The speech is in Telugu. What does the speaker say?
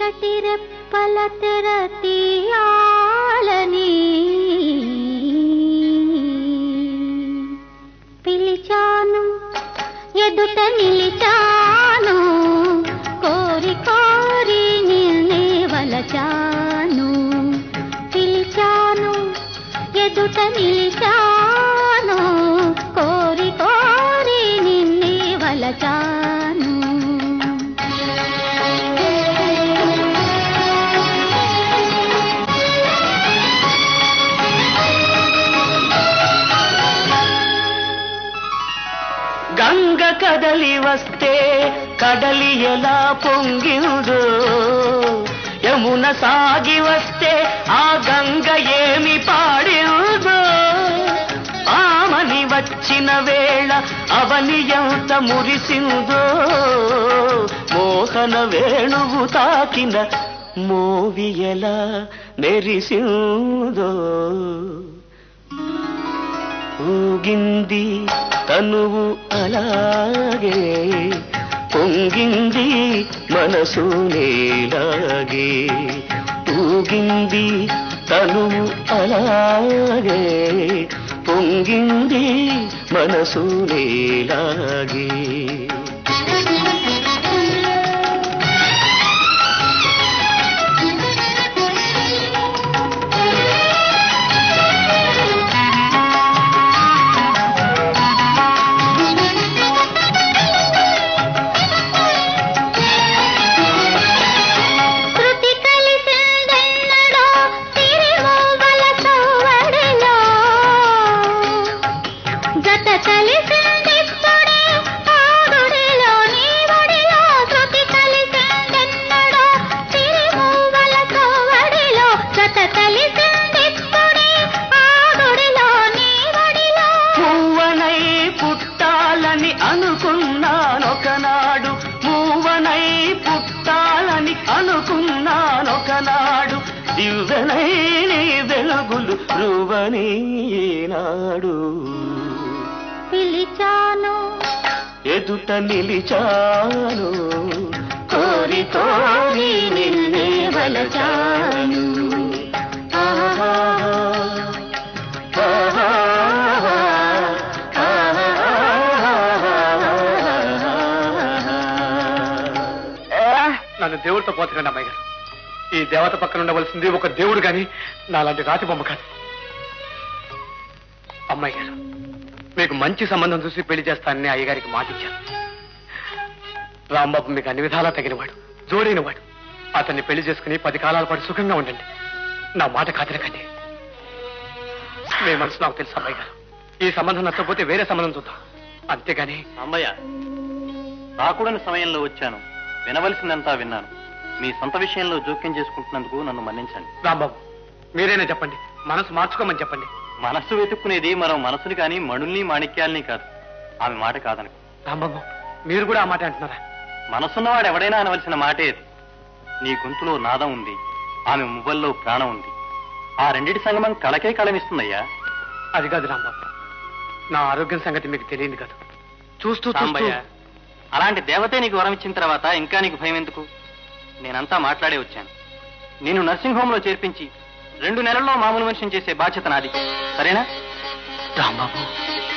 చీకటి రెప్పల తెర తీయాలని పిలిచాను ఎదుట నిలిచాను కోరి కోరి నిన్నే వలచాను పిలిచాను ఎదుట నిలిచాను కోరి కోరి నిన్నే వలచాను గంగ కదలి వస్తే కడలి ఎలా పొంగిందో యమున సాగి వస్తే ఆ గంగ ఏమి పాడిందో ఆమని వచ్చిన వేళ అవని ఎంత మురిసిందో మోహన వేణువు తాకిన మోవి ఎలా మెరిసిందో ఊగింది తనువు అలాగే పొంగింది మనసు నేలాగే ఊగింది తనువు అలాగే పొంగింది మనసు నేలాగే శృతి కలిసిందెన్నడో తిరుమూవల సవ్వడిలో. జత కలిసిందిప్పుడే ఆగుడిలో నీవడిలో. శృతి కలిసిందెన్నడో తిరుమూవల సవ్వడిలో. జత కలిసిందిప్పుడే ఆగుడిలో నీవడిలో. మూవనై పుట్టాలని అనుకున్నానొకనాడు మూవనై పుట్టాలని అనుకున్నానొకనాడు దివ్వనై నీ వెలుగులు రువనీనాడు పిలిచాను ఎదుట నిలిచాను కోరి కోరి నిన్నే వలచాను ఆహా, ఆహా, ఆహా. నన్ను దేవుడితో పోతున్నాడు అమ్మాయి గారు ఈ దేవత పక్కన ఉండవలసింది ఒక దేవుడు గాని నాలాంటి రాతి బొమ్మ కాదు అమ్మాయి గారు మీకు మంచి సంబంధం చూసి పెళ్లి చేస్తానని అయ్యగారికి మాట ఇచ్చాను రాంబాబు మీకు అన్ని విధాలా తగినవాడు జోడైనవాడు అతన్ని పెళ్లి చేసుకుని పది కాలాల పాటు సుఖంగా ఉండండి నా మాట కాదనకండి మీ మనసు నాకు తెలుసు అమ్మాయి గారు ఈ సంబంధం నచ్చకపోతే వేరే సంబంధం చూద్దాం అంతేగాని అమ్మయ్య రాకూడని సమయంలో వచ్చాను వినవలసిందంతా విన్నాను మీ సొంత విషయంలో జోక్యం చేసుకుంటున్నందుకు నన్ను మన్నించండి రాంబాబు మీరైనా చెప్పండి మనసు మార్చుకోమని చెప్పండి మనస్సు వెతుక్కునేది మరో మనసుని కానీ మణుల్ని మాణిక్యాల్ని కాదు ఆమె మాట కాదనకు రాంబాబు మీరు కూడా ఆ మాట అంటున్నారా మనసున్నవాడు ఎవడైనా అనవలసిన మాటే అది నీ గొంతులో నాదం ఉంది ఆమె మువ్వల్లో ప్రాణం ఉంది ఆ రెండిటి సంగమం కళకే కళమిస్తుందయ్యా అది కాదు రాంబాబు నా ఆరోగ్యం సంగతి మీకు తెలియదు కదా చూస్తూ చూస్తూ సాంబయ్య అలాంటి దేవతే నీకు వరం ఇచ్చిన తర్వాత ఇంకా నీకు భయం ఎందుకు నేనంతా మాట్లాడే వచ్చాను నేను నర్సింగ్ హోమ్ లో చేర్పించి రెండు నెలల్లో మామూలు మనిషిని చేసే బాధ్యత నాది సరేనా రాంబాబు